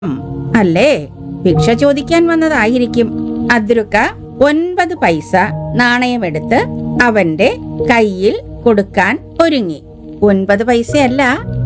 ഉം, അല്ലേ ഭിക്ഷ ചോദിക്കാൻ വന്നതായിരിക്കും അദ്രുക്ക ഒൻപത് പൈസ നാണയമെടുത്ത് അവന്റെ കയ്യിൽ കൊടുക്കാൻ ഒരുങ്ങി ഒൻപത് പൈസയല്ല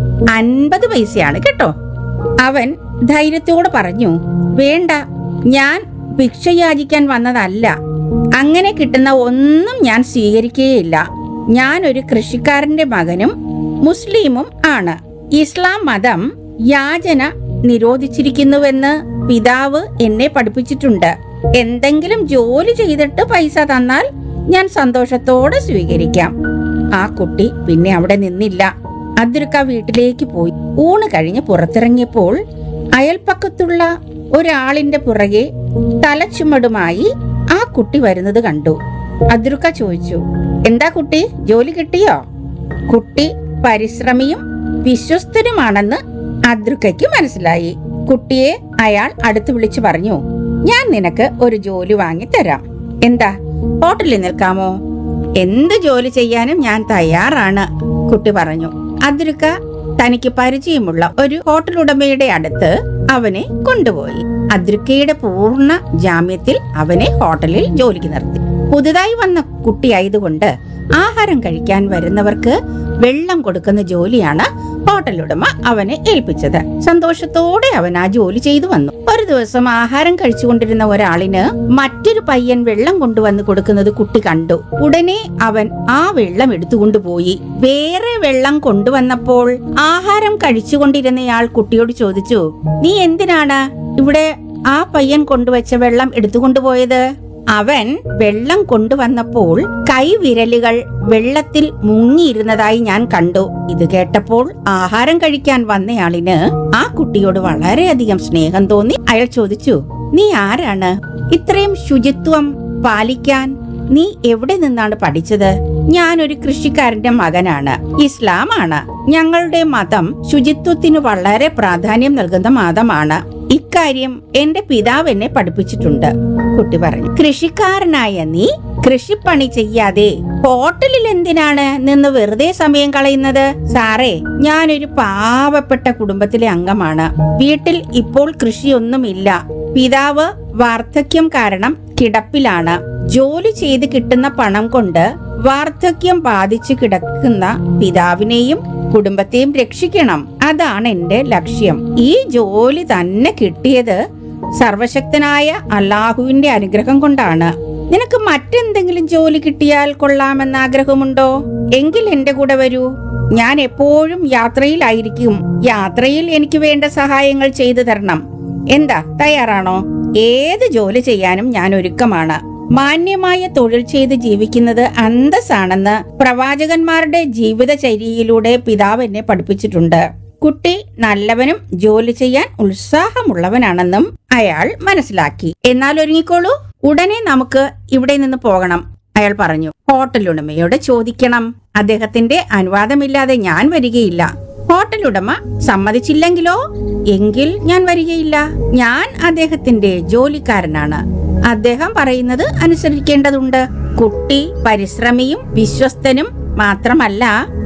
അൻപത് പൈസയാണ് കേട്ടോ അവൻ ധൈര്യത്തോടെ പറഞ്ഞു വേണ്ട ഞാൻ ഭിക്ഷ യാചിക്കാൻ വന്നതല്ല അങ്ങനെ കിട്ടുന്ന ഒന്നും ഞാൻ സ്വീകരിക്കുകയില്ല ഞാൻ ഒരു കൃഷിക്കാരന്റെ മകനും മുസ്ലിമും ആണ് ഇസ്ലാം മതം യാചന നിരോധിച്ചിരിക്കുന്നുവെന്ന് പിതാവ് എന്നെ പഠിപ്പിച്ചിട്ടുണ്ട് എന്തെങ്കിലും ജോലി ചെയ്തിട്ട് പൈസ തന്നാൽ ഞാൻ സന്തോഷത്തോടെ സ്വീകരിക്കാം ആ കുട്ടി പിന്നെ അവിടെ നിന്നില്ല അദ്രുക്ക വീട്ടിലേക്ക് പോയി ഊണ് കഴിഞ്ഞ് പുറത്തിറങ്ങിയപ്പോൾ അയൽപ്പക്കത്തുള്ള ഒരാളിന്റെ പുറകെ തലച്ചുമടുമായി ആ കുട്ടി വരുന്നത് കണ്ടു അദ്രുക്ക ചോദിച്ചു എന്താ കുട്ടി ജോലി കിട്ടിയോ കുട്ടി പരിശ്രമിയും വിശ്വസ്തനുമാണെന്ന് അദ്രുക്കയ്ക്ക് മനസ്സിലായി കുട്ടിയെ അയാൾ അടുത്ത് വിളിച്ചു പറഞ്ഞു ഞാൻ നിനക്ക് ഒരു ജോലി വാങ്ങി തരാം എന്താ ഹോട്ടലിൽ നിൽക്കാമോ എന്ത് ജോലി ചെയ്യാനും ഞാൻ തയ്യാറാണ് കുട്ടി പറഞ്ഞു അദ്രുക്ക തനിക്ക് പരിചയമുള്ള ഒരു ഹോട്ടൽ ഉടമയുടെ അടുത്ത് അവനെ കൊണ്ടുപോയി അദ്രുക്കയുടെ പൂർണ്ണ ജാമ്യത്തിൽ അവനെ ഹോട്ടലിൽ ജോലിക്ക് നിർത്തി പുതുതായി വന്ന കുട്ടിയായതുകൊണ്ട് ആഹാരം കഴിക്കാൻ വരുന്നവർക്ക് വെള്ളം കൊടുക്കുന്ന ജോലിയാണ് ഹോട്ടൽ ഉടമ അവനെ ഏൽപ്പിച്ചത് സന്തോഷത്തോടെ അവൻ ആ ജോലി ചെയ്തു വന്നു ഒരു ദിവസം ആഹാരം കഴിച്ചുകൊണ്ടിരുന്ന ഒരാളിന് മറ്റൊരു പയ്യൻ വെള്ളം കൊണ്ടുവന്ന് കൊടുക്കുന്നത് കുട്ടി കണ്ടു ഉടനെ അവൻ ആ വെള്ളം എടുത്തുകൊണ്ടുപോയി വേറെ വെള്ളം കൊണ്ടുവന്നപ്പോൾ ആഹാരം കഴിച്ചുകൊണ്ടിരുന്നയാൾ കുട്ടിയോട് ചോദിച്ചു നീ എന്തിനാണ് ഇവിടെ ആ പയ്യൻ കൊണ്ടുവച്ച വെള്ളം എടുത്തുകൊണ്ടുപോയത് അവൻ വെള്ളം കൊണ്ടുവന്നപ്പോൾ കൈവിരലുകൾ വെള്ളത്തിൽ മുങ്ങിയിരുന്നതായി ഞാൻ കണ്ടു ഇത് കേട്ടപ്പോൾ ആഹാരം കഴിക്കാൻ വന്നയാളിന് ആ കുട്ടിയോട് വളരെയധികം സ്നേഹം തോന്നി അയാൾ ചോദിച്ചു നീ ആരാണ് ഇത്രയും ശുചിത്വം പാലിക്കാൻ നീ എവിടെ നിന്നാണ് പഠിച്ചത് ഞാൻ ഒരു കൃഷിക്കാരന്റെ മകനാണ് ഇസ്ലാമാണ് ഞങ്ങളുടെ മതം ശുചിത്വത്തിന് വളരെ പ്രാധാന്യം നൽകുന്ന മതമാണ് ഇക്കാര്യം എന്റെ പിതാവ് എന്നെ പഠിപ്പിച്ചിട്ടുണ്ട് കുട്ടി പറഞ്ഞു കൃഷിക്കാരനായ നീ കൃഷിപ്പണി ചെയ്യാതെ ഹോട്ടലിൽ എന്തിനാണ് നിന്ന് വെറുതെ സമയം കളയുന്നത് സാറേ ഞാനൊരു പാവപ്പെട്ട കുടുംബത്തിലെ അംഗമാണ് വീട്ടിൽ ഇപ്പോൾ കൃഷിയൊന്നുമില്ല പിതാവ് വാർദ്ധക്യം കാരണം കിടപ്പിലാണ് ജോലി ചെയ്ത് കിട്ടുന്ന പണം കൊണ്ട് വാർദ്ധക്യം ബാധിച്ചു കിടക്കുന്ന പിതാവിനെയും കുടുംബത്തെയും രക്ഷിക്കണം അതാണ് എന്റെ ലക്ഷ്യം ഈ ജോലി തന്നെ കിട്ടിയത് സർവശക്തനായ അള്ളാഹുവിന്റെ അനുഗ്രഹം കൊണ്ടാണ് നിനക്ക് മറ്റെന്തെങ്കിലും ജോലി കിട്ടിയാൽ കൊള്ളാമെന്ന ആഗ്രഹമുണ്ടോ എങ്കിൽ എന്റെ കൂടെ വരൂ ഞാൻ എപ്പോഴും യാത്രയിലായിരിക്കും യാത്രയിൽ എനിക്ക് വേണ്ട സഹായങ്ങൾ ചെയ്തു തരണം എന്താ തയ്യാറാണോ ഏത് ജോലി ചെയ്യാനും ഞാൻ ഒരുക്കമാണ് മാന്യമായ തൊഴിൽ ചെയ്ത് ജീവിക്കുന്നത് അന്തസ്സാണെന്ന് പ്രവാചകന്മാരുടെ ജീവിതചര്യയിലൂടെ പിതാവ് എന്നെ പഠിപ്പിച്ചിട്ടുണ്ട് കുട്ടി നല്ലവനും ജോലി ചെയ്യാൻ ഉത്സാഹമുള്ളവനാണെന്നും അയാൾ മനസ്സിലാക്കി എന്നാൽ ഒരുങ്ങിക്കോളൂ ഉടനെ നമുക്ക് ഇവിടെ നിന്ന് പോകണം അയാൾ പറഞ്ഞു ഹോട്ടൽ ഉടമയോട് ചോദിക്കണം അദ്ദേഹത്തിന്റെ അനുവാദമില്ലാതെ ഞാൻ വരികയില്ല ഹോട്ടൽ ഉടമ സമ്മതിച്ചില്ലെങ്കിലോ എങ്കിൽ ഞാൻ വരികയില്ല ഞാൻ അദ്ദേഹത്തിന്റെ ജോലിക്കാരനാണ് അദ്ദേഹം പറയുന്നത് അനുസരിക്കേണ്ടതുണ്ട് കുട്ടി പരിശ്രമിയും വിശ്വസ്തനും മാത്രമല്ല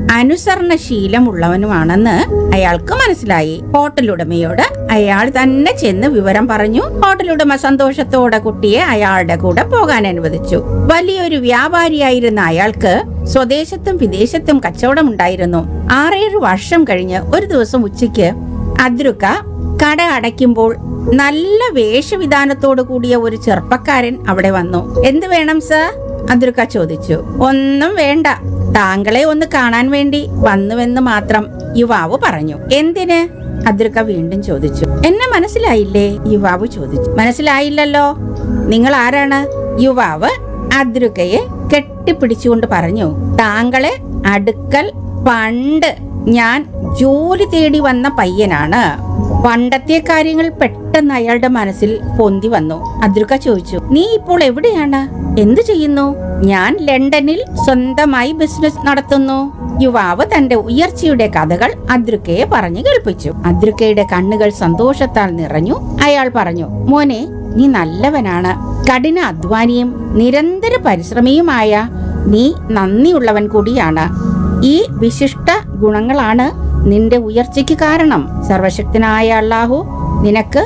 അനുസരണശീലമുള്ളവനുമാണെന്ന് അയാൾക്ക് മനസ്സിലായി ഹോട്ടൽ ഉടമയോട് അയാൾ തന്നെ ചെന്ന് വിവരം പറഞ്ഞു ഹോട്ടൽ ഉടമ സന്തോഷത്തോടെ കുട്ടിയെ അയാളുടെ കൂടെ പോകാൻ അനുവദിച്ചു വലിയൊരു വ്യാപാരിയായിരുന്ന അയാൾക്ക് സ്വദേശത്തും വിദേശത്തും കച്ചവടമുണ്ടായിരുന്നു ആറേഴ് വർഷം കഴിഞ്ഞ് ഒരു ദിവസം ഉച്ചയ്ക്ക് അദ്രുക്ക കട അടയ്ക്കുമ്പോൾ നല്ല വേഷവിധാനത്തോടു കൂടിയ ഒരു ചെറുപ്പക്കാരൻ അവിടെ വന്നു എന്ത് വേണം സർ അദ്രുക്ക ചോദിച്ചു ഒന്നും വേണ്ട താങ്കളെ ഒന്ന് കാണാൻ വേണ്ടി വന്നുവെന്ന് മാത്രം യുവാവ് പറഞ്ഞു എന്തിന് അദ്രുക്ക വീണ്ടും ചോദിച്ചു എന്നെ മനസ്സിലായില്ലേ യുവാവ് ചോദിച്ചു മനസ്സിലായില്ലല്ലോ നിങ്ങൾ ആരാണ് യുവാവ് അദ്രുക്കയെ കെട്ടിപ്പിടിച്ചുകൊണ്ട് പറഞ്ഞു താങ്കളെ അടുക്കൽ പണ്ട് ഞാൻ ജോലി തേടി വന്ന പയ്യനാണ് പണ്ടത്തെ കാര്യങ്ങൾ പെട്ടെന്ന് അയാളുടെ മനസ്സിൽ പൊന്തി വന്നു അദ്രുക്ക ചോദിച്ചു നീ ഇപ്പോൾ എവിടെയാണ് എന്തു ചെയ്യുന്നു ഞാൻ ലണ്ടനിൽ സ്വന്തമായി ബിസിനസ് നടത്തുന്നു യുവാവ് തന്റെ ഉയർച്ചയുടെ കഥകൾ അദ്രുക്കയെ പറഞ്ഞു കേൾപ്പിച്ചു അദ്രുക്കയുടെ കണ്ണുകൾ സന്തോഷത്താൽ നിറഞ്ഞു അയാൾ പറഞ്ഞു മോനെ നീ നല്ലവനാണ് കഠിന അധ്വാനിയും നിരന്തര പരിശ്രമിയുമായ നീ നന്ദിയുള്ളവൻ കൂടിയാണ് ഈ വിശിഷ്ട ഗുണങ്ങളാണ് നിന്റെ ഉയർച്ചയ്ക്ക് കാരണം സർവശക്തനായ അള്ളാഹു നിനക്ക്